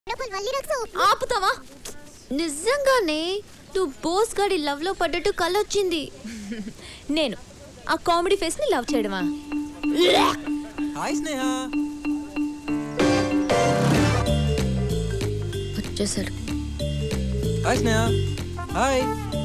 ఆపుతావా నిజంగానే నువ్వు బోస్ గాడి లవ్ లో పడ్డట్టు కళ్ళొచ్చింది నేను ఆ కామెడీ ఫేస్ ని లవ్ చేయడమా హాయ్ స్నేహ వచ్చేసాడు హాయ్ స్నేహ హాయ్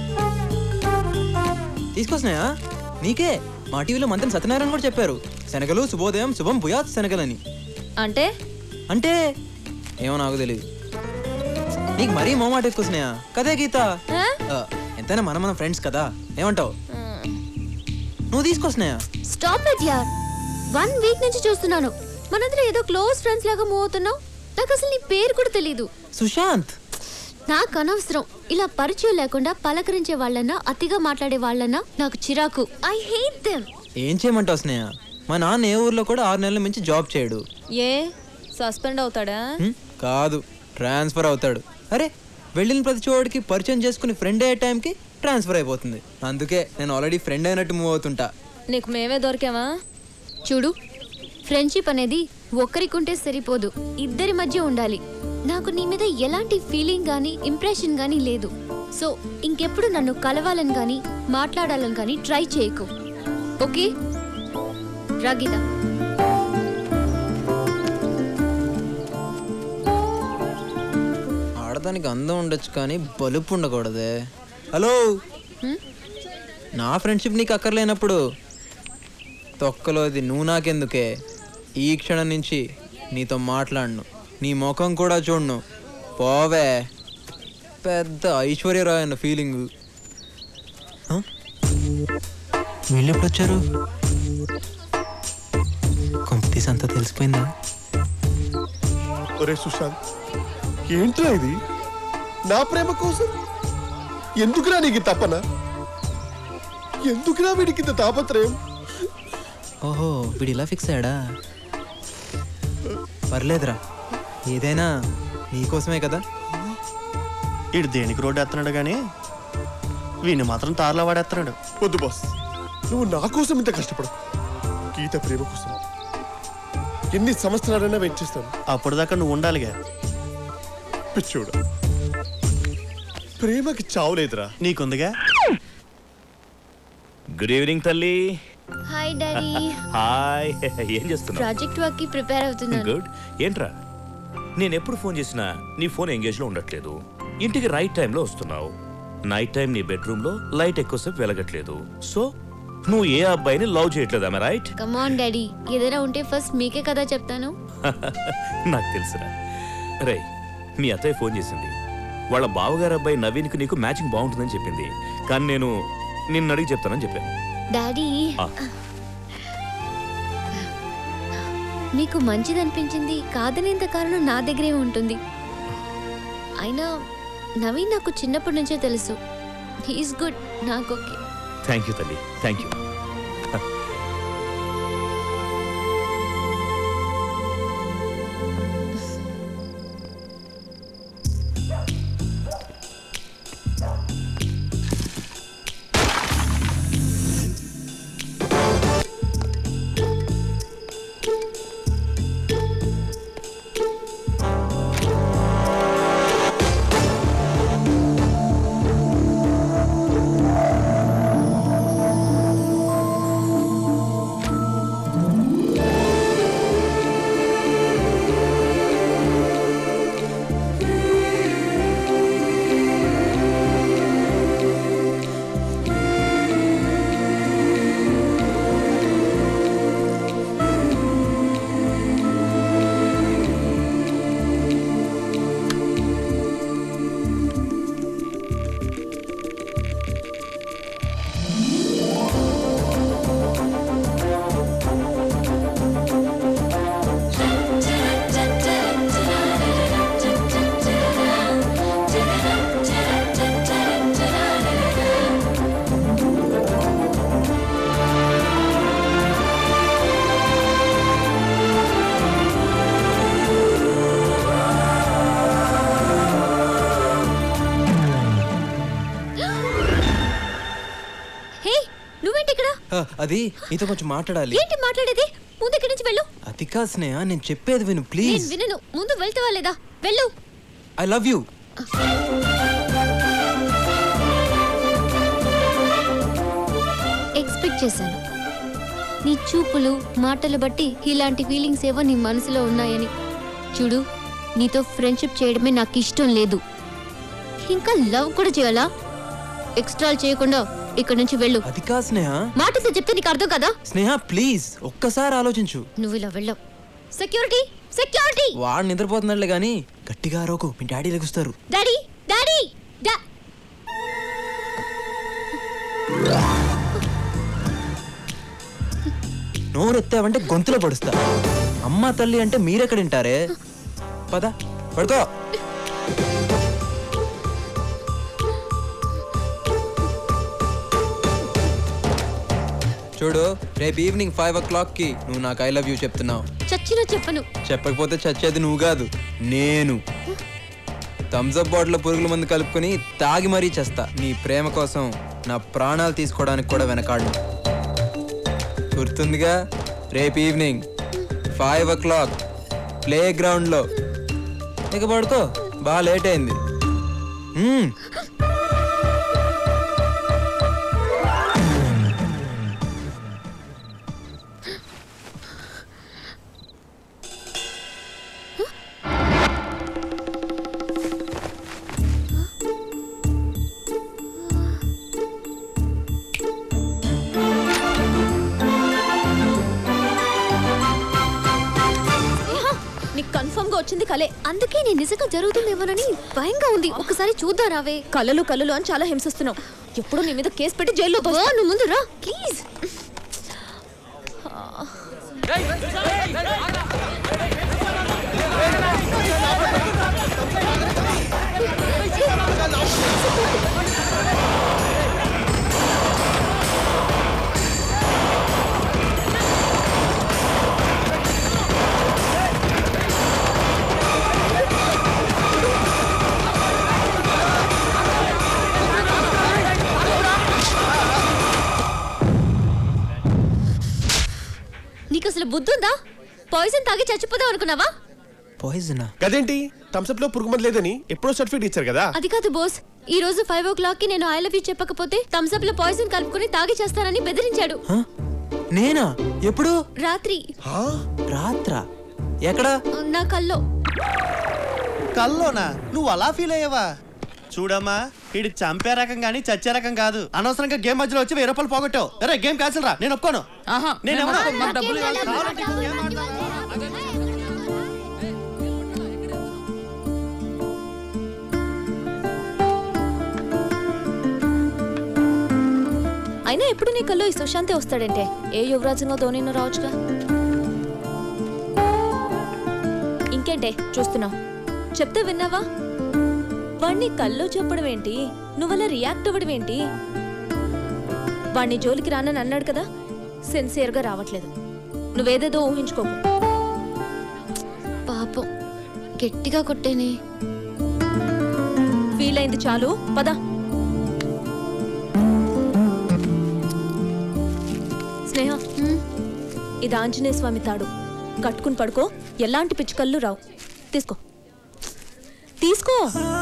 తీసుకో స్నేహ నీకే మా టీవీలో మంత్రి సత్యనారాయణ కూడా చెప్పారు శనగలు శుభోదయం శుభం భూయాత్ శనగలని అంటే అంటే ఏమో నాకు తెలియదు నీకు మరీ మోమాట ఎక్కువ స్నేహ కదే గీత ఆ? ఆ, ఎంతైనా మనం మన ఫ్రెండ్స్ కదా ఏమంటావు నువ్వు తీసుకో స్నేహ స్టాప్ ఇట్ యార్ వన్ వీక్ నుంచి చూస్తున్నాను మనందరం ఏదో క్లోజ్ ఫ్రెండ్స్ లాగా మూవ్ అవుతున్నావు నాకు అసలు నీ పేరు కూడా తెలీదు సుశాంత్ నాకు అనవసరం ఇలా పరిచయం లేకుండా పలకరించే వాళ్ళన్నా అతిగా మాట్లాడే వాళ్ళన్నా నాకు చిరాకు ఐ హేట్ దెమ్ ఏం చేయమంటావు స్నేహ మా నాన్న ఏ ఊర్లో కూడా ఆరు నెలల మించి జాబ్ చేయడు ఏ సస్పెండ్ అవుతాడా హ్మ్? కాదు ట్రాన్స్ఫర్ అవుతాడు అరే వెళ్ళిన ప్రతి చోటికి పరిచయం చేసుకుని ఫ్రెండ్ అయ్యే టైంకి ట్రాన్స్ఫర్ అయిపోతుంది అందుకే నేను ఆల్రెడీ ఫ్రెండ్ అయినట్టు మూవ్ అవుతుంటా నీకు మేమే దొరికామా చూడు ఫ్రెండ్షిప్ అనేది ఒక్కరికుంటే సరిపోదు ఇద్దరి మధ్య ఉండాలి నాకు నీ మీద ఎలాంటి ఫీలింగ్ గానీ ఇంప్రెషన్ గానీ లేదు సో ఇంకెప్పుడు నన్ను కలవాలని గానీ మాట్లాడాలని గానీ ట్రై చేయకు ఓకే రాగీత ఆడదానికి అందం ఉండొచ్చు కానీ బలుపు ఉండకూడదే హలో హ్మ్? నా ఫ్రెండ్షిప్ నీకు అక్కర్లేనప్పుడు తొక్కలోది నువ్వు నాకెందుకే ఈ క్షణం నుంచి నీతో మాట్లాడను నీ ముఖం కూడా చూడను పోవే పెద్ద ఐశ్వర్యరాయ్ అన్న ఫీలింగ్ వీళ్ళు ఎప్పుడు వచ్చారు కొంపతీస్ అంతా తెలిసిపోయిందా ఒరే సుశాంత్ ఏంట్రా ఇది నా ప్రేమ కోసం ఎందుకురా నీకు ఈ తపన ఎందుకురా వీడికి ఇంత తాపత్రయం ఓహో వీడు ఇలా ఫిక్స్ అయ్యాడా పర్లేదురా ఏదైనా నీకోసమే కదా ఇడు దేనికి రోడ్డు ఎత్తున్నాడు కానీ వీడిని మాత్రం తారలా వాడేస్తున్నాడు వద్దు బాస్ నువ్వు నా కోసం ఇంత కష్టపడు గీత ప్రేమ కోసం ఎన్ని సంవత్సరాలైనా వెయిట్ చేస్తాను అప్పుడు దాకా నువ్వు ఉండాలిగా పిచ్చోడు ప్రేమకి చావులేదురా నీకుందిగా గుడ్ ఈవినింగ్ తల్లి హాయ్ డాడీ హాయ్ ఏం చేస్తున్నావు ప్రాజెక్ట్ వర్క్ కి ప్రిపేర్ అవుతున్నాను గుడ్ ఏంట్రా నేను ఎప్పుడు ఫోన్ చేసినా నీ ఫోన్ ఎంగేజ్ లో ఉండట్లేదు ఇంటికి రైట్ టైంలో వస్తున్నావు నైట్ టైం నీ బెడ్రూమ్ లో లైట్ ఎక్కువసేపు వెలగట్లేదు సో నువ్వు ఏ అబ్బాయిని లవ్ చేయట్లేదు ఆమె రైట్ కమాన్ డాడీ ఏదైనా ఉంటే ఫస్ట్ మీకే కదా చెప్తాను నాకు తెలుసురా రే మీ అత్తయ్య ఫోన్ చేసింది వాళ్ళ బావగారు అబ్బాయి నవీన్కి నీకు మ్యాచింగ్ బాగుంటుందని చెప్పింది కానీ నేను నిన్ను అడిగి చెప్తానని చెప్పాను డాడీ ఆ. మీకు మంచిది అనిపించింది కాదనేంత కారణం నా దగ్గరే ఉంటుంది అయినా నవీన్ నాకు చిన్నప్పటి నుంచే తెలుసు హీఈస్ గుడ్ నాకు ఓకే థ్యాంక్ యూ తల్లి థ్యాంక్ యూ హే నువ్వేంటి ఇక్కడ ఆ, అది నీతో కొంచెం మాట్లాడాలి ఏంటి మాట్లాడేది ముందు ఇక్కడి నుంచి వెళ్ళు అది కాదు స్నేహ నేను చెప్పేది విను నేను ప్లీజ్ వినను ముందు వెళ్తావా లేదా వెళ్ళు ఐ లవ్ యూ ఎక్స్పెక్ట్ చేశాను నీ చూపులు మాటలు బట్టి ఇలాంటి ఫీలింగ్స్ ఏవో నీ మనసులో ఉన్నాయని చూడు నీతో ఫ్రెండ్షిప్ చేయడమే నాకు ఇష్టం లేదు ఇంకా లవ్ కూడా చేయాలా ఎక్స్ట్రా చేయకుండా ఇక్కడ నుంచి వెళ్ళు అది కా స్నేహ మాటతో చెప్తే నీకు అర్థం కదా స్నేహ ప్లీజ్ ఒక్కసారి ఆలోచించు నువ్వు ఇలా వెళ్ళవు సెక్యూరిటీ సెక్యూరిటీ వాడు నిద్రపోతున్నాడులే కానీ గట్టిగా అరవకు మీ డాడీ లెగుస్తారు డాడీ డాడీ డా నోరు ఎత్తావంటే గొంతులో పడుస్తా అమ్మ తల్లి అంటే మీరెక్కడ వింటారే పద పడుకో చూడు రేపు ఈవినింగ్ ఫైవ్ ఓ క్లాక్కి నువ్వు నాకు ఐ లవ్ యూ చెప్తున్నావు చచ్చినా చెప్పను చెప్పకపోతే చచ్చేది నువ్వు కాదు నేను థమ్స్అప్ బాటిల్ పురుగుల మందు కలుపుకొని తాగి మరీ చేస్తా నీ ప్రేమ కోసం నా ప్రాణాలు తీసుకోవడానికి కూడా వెనకాడు గుర్తుందిగా రేపు evening five o'clock play గ్రౌండ్లో ఇక పడుకో బాగా లేట్ అయింది మ్మ్. నీకు కన్ఫర్మ్ గా వచ్చింది కలే అందుకే నేను నిజంగా జరుగుతుందేమోనని భయంగా ఉంది ఒకసారి చూద్దాం రావే కలలు కలలు అని చాలా హింసిస్తున్నావు ఎప్పుడు నీ మీద కేసు పెట్టి జైల్లో ఓ, నువ్వు ముందు రా ప్లీజ్ నీకు అసలు బుద్ధుందా పాయిజన్ తాగి చచ్చిపోదాం అనుకున్నావా పాయిజనా గదేంటి థమ్స్అప్ లో పురుగు మందు లేదని ఎప్పుడో సర్టిఫికేట్ ఇచ్చారు కదా అది కాదు బోస్ ఈ రోజు ఫైవ్ ఓ క్లాక్ కి నేను ఐ లవ్ యూ చెప్పకపోతే థమ్స్అప్ లో పాయిజన్ కలుపుకొని తాగి చేస్తానని బెదిరించాడు హ? నేనా ఎప్పుడు రాత్రి హా? రాత్రా ఎక్కడా నా కల్లో కల్లోనా నువ్వు అలా ఫీల్ అయ్యావా చూడమ్మా ఇది చంపే రకం కానీ చచ్చే రకం కాదు అనవసరంగా గేమ్ మధ్యలో వచ్చి వెయ్యి రూపాయలు పోగొట్టావు అరే గేమ్ క్యాన్సిల్ రా నేను ఒప్పుకోను నేను ఎవరో కావాలంటే ఈ game ఆడు. అయినా ఎప్పుడు నీ కల్లో ఈ సుశాంతే వస్తాడంటే ఏ యువరాజునో ధోనినో రావచ్చుగా ఇంకేంటే చూస్తున్నావు చెప్తే విన్నావా వాణ్ణి కల్లో చెప్పడం ఏంటి నువ్వలా రియాక్ట్ అవ్వడం ఏంటి వాణ్ణి జోలికి రానని అన్నాడు కదా సిన్సియర్గా రావట్లేదు నువ్వేదేదో ఊహించుకోకు పాపం గట్టిగా కొట్టేనే ఫీల్ అయింది చాలు పద స్నేహ హ్మ్. ఇది ఆంజనేయ స్వామి తాడు కట్టుకుని పడుకో ఎలాంటి పిచ్చుకళ్ళు రావు తీసుకో తీసుకో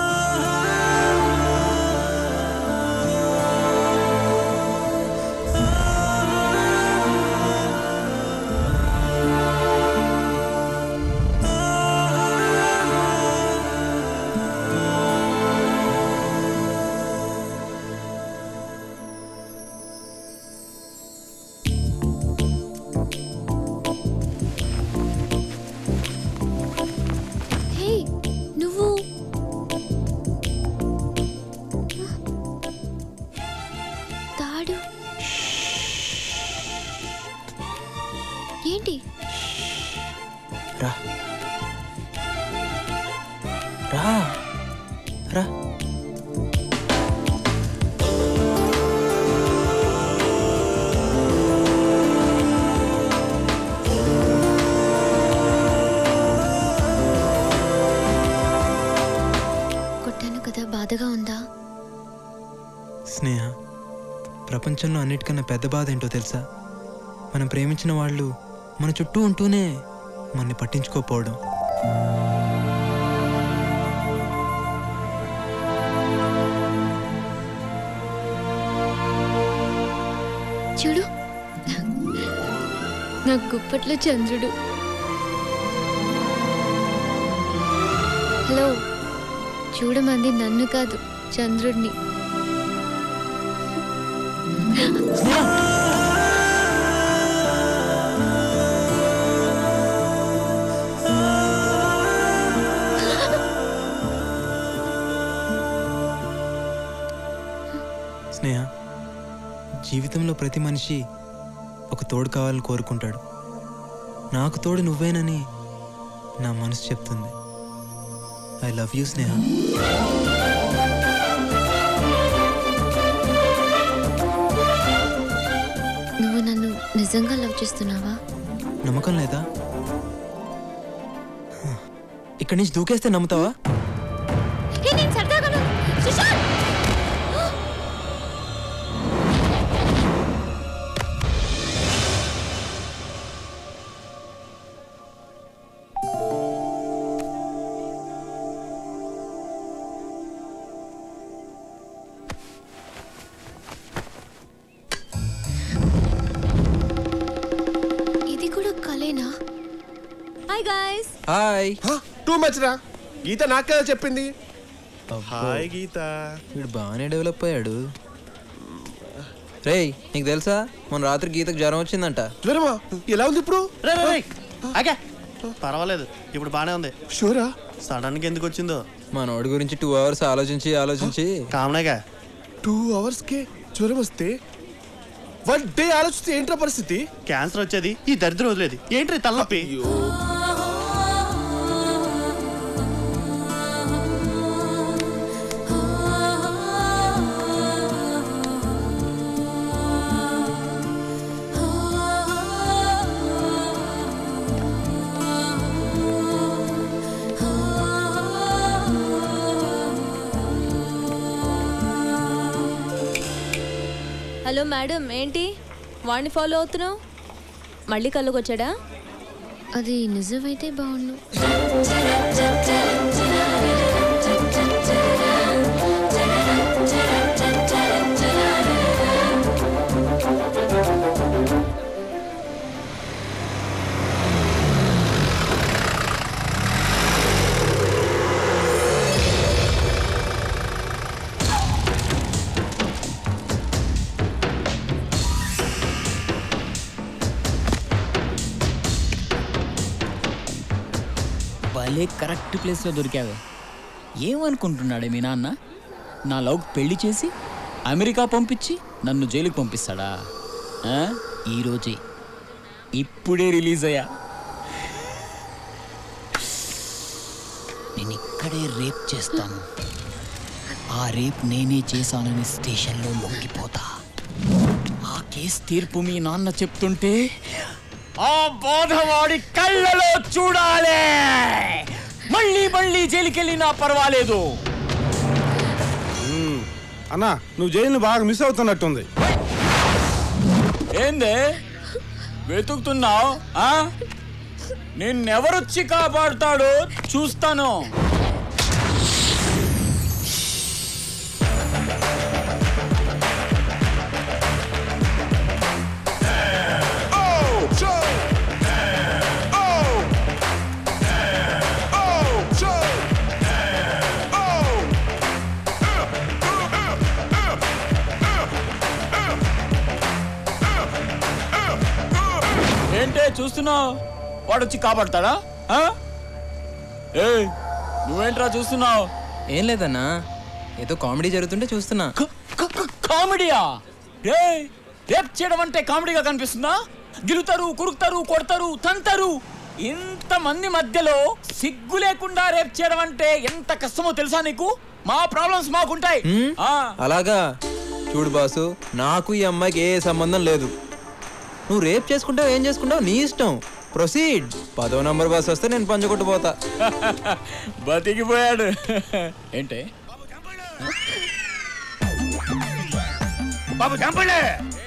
హే నువ్వు తాడు ఏంటి రా రా రా కొట్టాను కదా బాధగా ఉందా స్నేహ ప్రపంచంలో అన్నిటికన్నా పెద్ద బాధ ఏంటో తెలుసా మనం ప్రేమించిన వాళ్ళు మన చుట్టూ ఉంటూనే మనని పట్టించుకోకపోవడం నా గుప్పట్లో చంద్రుడు హలో చూడమంది నన్ను కాదు చంద్రుడిని స్నేహ జీవితంలో ప్రతి మనిషి ఒక తోడు కావాలని కోరుకుంటాడు నాకు తోడు నువ్వేనని నా మనసు చెప్తుంది ఐ లవ్ యూ స్నేహ నువ్వు నన్ను నిజంగా లవ్ చేస్తున్నావా నమ్మకం లేదా ఇక్కడి నుంచి దూకేస్తే నమ్ముతావా ఏ, నేను సరదాగాను. సుశాంత్! ఇది కూడా కలేనా hi guys hi too much రా గీత నాకు కదా చెప్పింది హాయ్ గీత వీడు బాగానే డెవలప్ అయ్యాడు రేయ్ నీకు తెలుసా మొన్న రాత్రి గీతకు జ్వరం వచ్చిందంట జ్వరమా ఎలా ఉంది ఇప్పుడు రే రే రే ఆగా పర్వాలేదు ఇప్పుడు బానే ఉంది షూరా సడన్ గా ఎందుకు వచ్చిందో మనోడి గురించి టూ అవర్స్ ఆలోచించి ఆలోచించి కామనేగా టూ అవర్స్ కే జ్వరం వస్తే వన్ డే ఆలోచిస్తే ఏంట్రా పరిస్థితి క్యాన్సర్ వచ్చేది ఈ దరిద్రం వదిలేదు ఏంటి తలనొప్పి హలో మేడం ఏంటి వాడిని ఫాలో అవుతున్నావు మళ్ళీ కళ్ళకొచ్చాడా అది నిజమైతే బాగుండు భలే కరెక్ట్ ప్లేస్లో దొరికావే ఏమనుకుంటున్నాడే మీ నాన్న నా లవ్ పెళ్లి చేసి అమెరికా పంపించి నన్ను జైలుకి పంపిస్తాడా ఆ? ఈరోజే ఇప్పుడే రిలీజ్ అయ్యా నేను ఇక్కడే రేప్ చేస్తాను ఆ రేప్ నేనే చేశానని స్టేషన్లో లొంగిపోతా ఆ కేసు తీర్పు మీ నాన్న చెప్తుంటే ఆ బాధవాడి కళ్ళలో చూడాలి మళ్ళీ మళ్ళీ జైలుకెళ్ళినా పర్వాలేదు అన్నా నువ్వు జైలుని బాగా మిస్ అవుతున్నట్టుంది ఏందే వెతుకుతున్నావు ఆ నిన్నెవరొచ్చి కాపాడుతాడో చూస్తాను ఏంటే చూస్తున్నావు వాడొచ్చి కాపాడతాడా ఆ? ఏయ్ నువ్వేంట్రా చూస్తున్నావు ఏం లేదన్నా ఏదో కామెడీ జరుగుతుంటే చూస్తున్నా కామెడీయా ఏ రేప్ చేయడం అంటే కామెడీగా కనిపిస్తుందా గిలుతారు కురుకుతారు కొడతారు తంతారు ఇంతమంది మధ్యలో సిగ్గు లేకుండా రేప్ చేయడం అంటే ఎంత కష్టమో తెలుసా నీకు మా ప్రాబ్లమ్స్ మాకుంటాయి హ్మ్? ఆ, అలాగా చూడు బాసు నాకు ఈ అమ్మాయికి ఏ సంబంధం లేదు నువ్వు రేప్ చేసుకుంటావు ఏం చేసుకుంటావు నీ ఇష్టం ప్రొసీడ్ పదో నంబర్ బస్ వస్తే నేను పంచకొట్టుపోతా బతికిపోయాడు ఏంటే బాబు చంపలే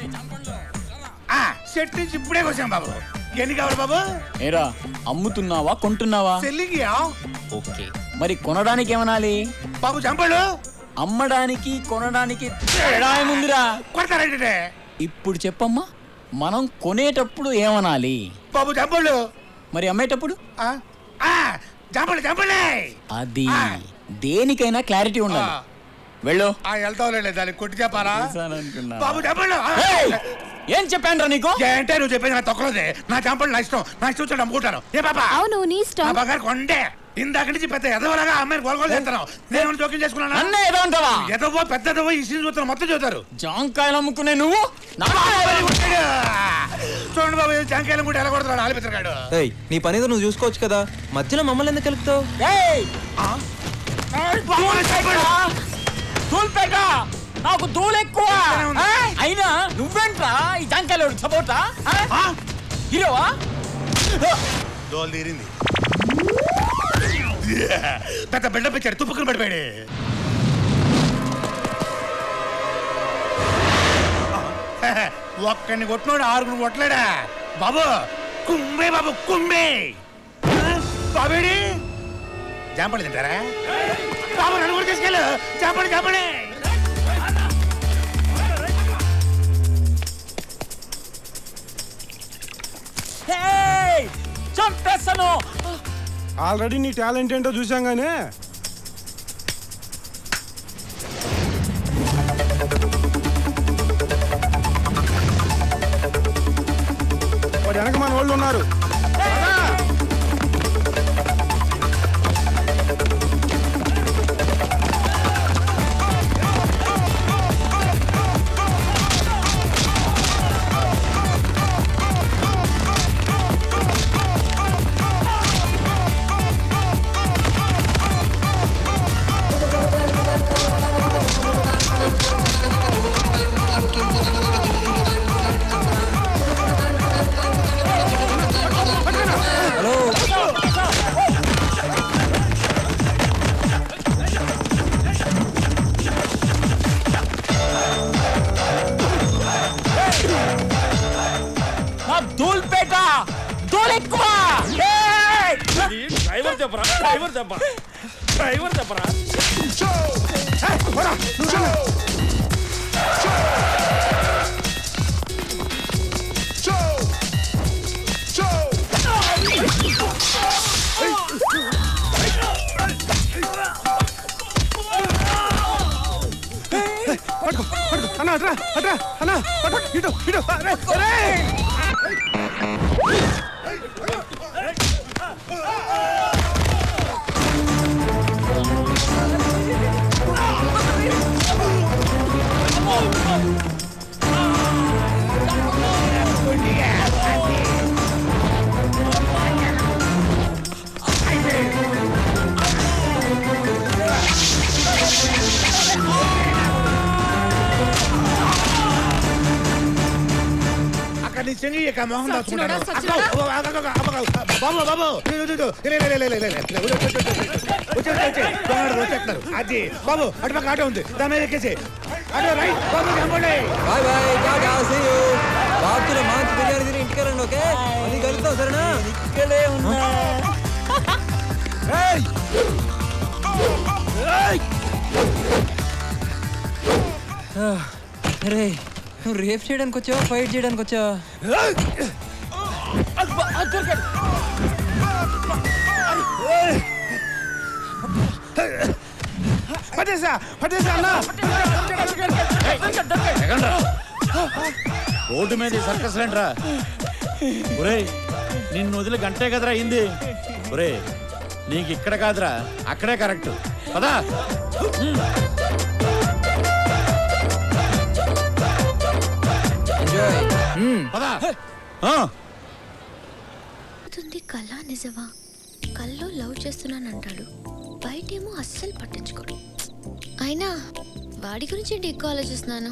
సెట్ నుంచి ఇప్పుడే వచ్చాం బాబు ఎన్ని కావాలి బాబు ఏరా అమ్ముతున్నావా కొంటున్నావా సెల్లింగ్ ఓకే మరి కొనడానికి ఏమనాలి బాబు చంపలు అమ్మడానికి కొనడానికి తేడా ఏముందిరా కొడతారంటే ఇప్పుడు చెప్పమ్మా మనం కొనేటప్పుడు ఏమనాలి బాబు చంపళ్ళు మరి అమ్మేటప్పుడు ఆ, ఆ, చంపండి చంపండి అది దేనికైనా క్లారిటీ ఉండాలి ఆ. వెళ్ళు ఆ వెళ్తావులే దానికి కొట్టి చెప్పాలా చేశాననుకున్నా. బాబు చంపళ్ళు ఆ. ఏయ్! ఏం చెప్పాను నీకు ఏంటే నువ్వు చెప్పేది నా తొక్కలోదే నా చంపలు నా ఇష్టం నా ఇష్టం వచ్చి అమ్ముకుంటాను ఏ పాప అవును నీ నా ఇష్టం బంగారు కొండే ఇందాక నుంచి పెద్ద ఎదవలాగా అమ్మాయిని గొలగొలు చేస్తాను నేను జోక్యం చేసుకున్నాను నన్నే ఏదో అంటావా ఎదవో పెద్దదవో ఈ సీన్ చూస్తారు మొత్తం చూస్తారు జాంకాయలు అమ్ముకునే నువ్వు నా చూడండి బాబు జాంకాయలు కూడా ఎలా కొడుతున్నాడు ఆలిపిత్రగాడు ఏయ్ నీ పని ఏదో నువ్వు చూసుకోవచ్చు కదా మధ్యలో మమ్మల్ని ఎందుకు కలుపుతావు ఏయ్! దూల్పేట నాకు దూలు ఎక్కువ ఆ? అయినా నువ్వేంట్రా ఈ జాంకాయలు సపోర్టా హీరోవా దోలు తీరింది పెద్ద బిడ్డ పెంచాడు తుప్పుకుని పడిపోయాడు ఒక్కడిని కొట్టినోడు ఆరుగురు కొట్టలేడా బాబు కుమ్మే బాబు కుమ్మే బాబేడి జాంపడి తింటారా బాబు నన్ను కూడా తీసుకెళ్ళు జాంపడి జాంపడి ఏయ్! చంపేస్తాను ఆల్రెడీ నీ టాలెంట్ ఏంటో చూసాం గానీ వాడు వెనక మన వాళ్ళు ఉన్నారు నా దూల్పేట దూలు ఎక్కువ ఏయ్! డ్రైవర్ చెప్పరా డ్రైవర్ చెప్పరా డ్రైవర్ చెప్పరా పట్టుకో పట్టుకో అన్న అట్రా అట్రా అన్న పట్టుకో ఇటు ఇటు అరే, అరే! అక్కడ నీ చెంగి ఇక మొహం దాచుకుంటాను అబ్బో, అబ్బో, అబ్బో, అబ్బో, అబ్బో, బాబు బాబు ఇదిగో, ఇదిగో, లే, లే, లే, లే, లే, లే. వచ్చి, వచ్చి, వచ్చి, వచ్చి, వచ్చి, వచ్చి. దొంగలు వచ్చేస్తున్నారు. అది బాబు అటు పక్క ఆటో ఉంది దాని మీద ఎక్కేసి అటు రైట్ బాబు చంపండి bye bye tata see you బాబుతో మంచి బిర్యానీ తిని ఇంటికి రండి ఓకే అది కలుద్దాం సరేనా ఇక్కడే ఉన్నా ఏయ్! అరే నువ్వు రేప్ చేయడానికి వచ్చావా ఫైట్ చేయడానికి వచ్చావా పట్టేసా పట్టేసా అన్న రోడ్డు మీద ఈ సర్కస్ రా ఒరేయ్ నిన్ను వదిలి గంటే కదరా అయింది ఒరే నీకు ఇక్కడ కాదురా అక్కడే కరెక్ట్ పదా ఎంజాయ్ పదా ఆ. అవుతుంది కళ నిజమా కల్లో లవ్ చేస్తున్నానంటాడు బయటేమో అస్సలు పట్టించుకోడు అయినా వాడి గురించి ఏంటి ఎక్కువ ఆలోచిస్తున్నాను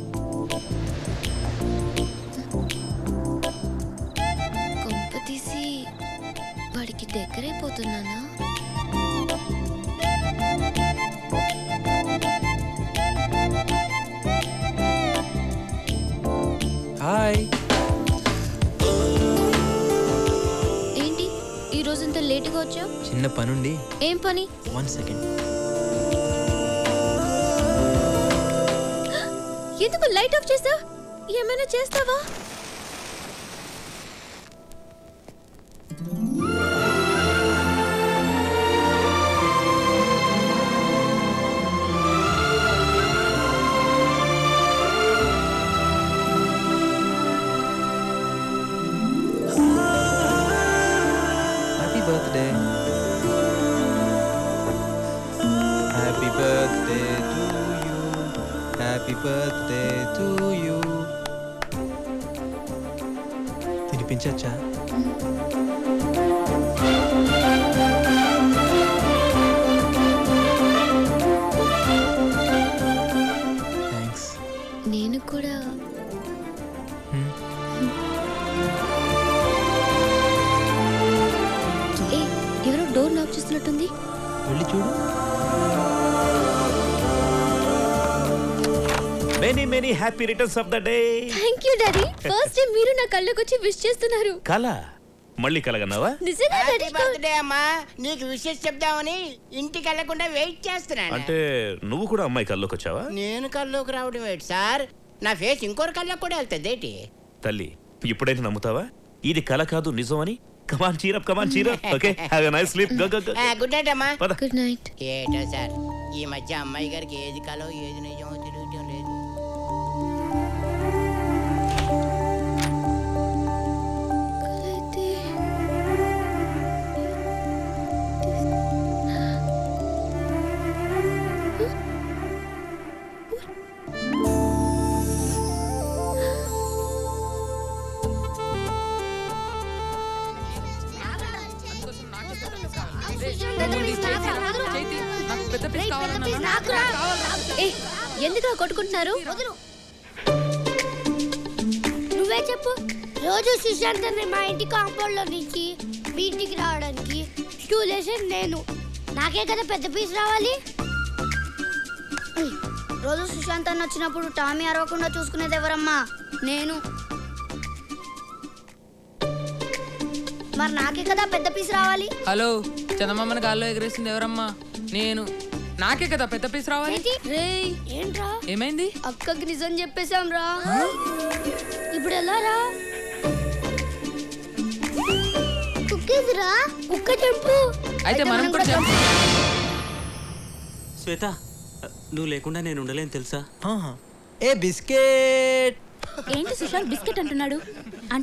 కొంప తీసి వాడికి దగ్గరైపోతున్నానా హాయ్ ఏంటి ఈ రోజంతా లేటుగా వచ్చావు చిన్న పనుండి ఏం పని వన్ సెకండ్ ఎందుకు లైట్ ఆఫ్ చేసావు ఏమైనా చేస్తావా birthday to you happy birthday to you తినిపించచ్చా థ్యాంక్స్ నేను కూడా ఏ ఎవరో డోర్ నాక్ చేస్తున్నట్టుంది వెళ్ళి చూడు many many happy returns of the day thank you daddy first time మీరు నా కళ్ళకి వచ్చి విష్ చేస్తున్నారు కళ మళ్ళీ కలగన్నావా నిజంగా హ్యాపీ డాడీ బర్త్డే అమ్మా నీకు విషెస్ చెప్దామని ఇంటికి వెళ్లకుండా వెయిట్ చేస్తున్నాను అంటే నువ్వు కూడా అమ్మాయి కల్లోకి వచ్చావా నేను కల్లోకి రావడం ఏంటి సార్ నా ఫేస్ ఇంకోరి కల్లోకి కూడా వెళ్తుంది ఏంటి తల్లి ఇప్పుడైతే నమ్ముతావా ఇది కళ కాదు నిజం అని come on cheer up come on cheer up okay have a nice sleep go go go good night అమ్మా పద గుడ్ నైట్ ఏటో సార్ ఈ మధ్య అమ్మాయి గారికి ఏది కలో ఏది నిజమో తెలియటం లేదు ఏ ఎందుకు కొట్టుకుంటున్నారు నువ్వే చెప్పు రోజు సుశాంత్ మా ఇంటి కాంపౌండ్ లో నుంచి మీ ఇంటికి రావడానికి స్టూల్ వేసేది నేను నాకే కదా పెద్ద పీస్ రావాలి రోజు సుశాంత్ అన్న వచ్చినప్పుడు టామీ అరవకుండా చూసుకునేది ఎవరమ్మా నేను మరి నాకే కదా పెద్ద పీస్ రావాలి హలో చందమామని గాల్లో ఎగరేసింది ఎవరమ్మా నేను నాకే కదా పెద్ద పీస్ రావాలి రే ఏంట్రా ఏమైంది అక్కకి నిజం చెప్పేశాం రా ఇప్పుడు ఎలా రా కుక్కేదిరా కుక్క చంపు అయితే మనం కూడా చంపు. శ్వేత నువ్వు లేకుండా నేను ఉండలేను తెలుసా ఏ బిస్కెట్ ఏంటి సుశాంత్ బిస్కెట్ అంటున్నాడు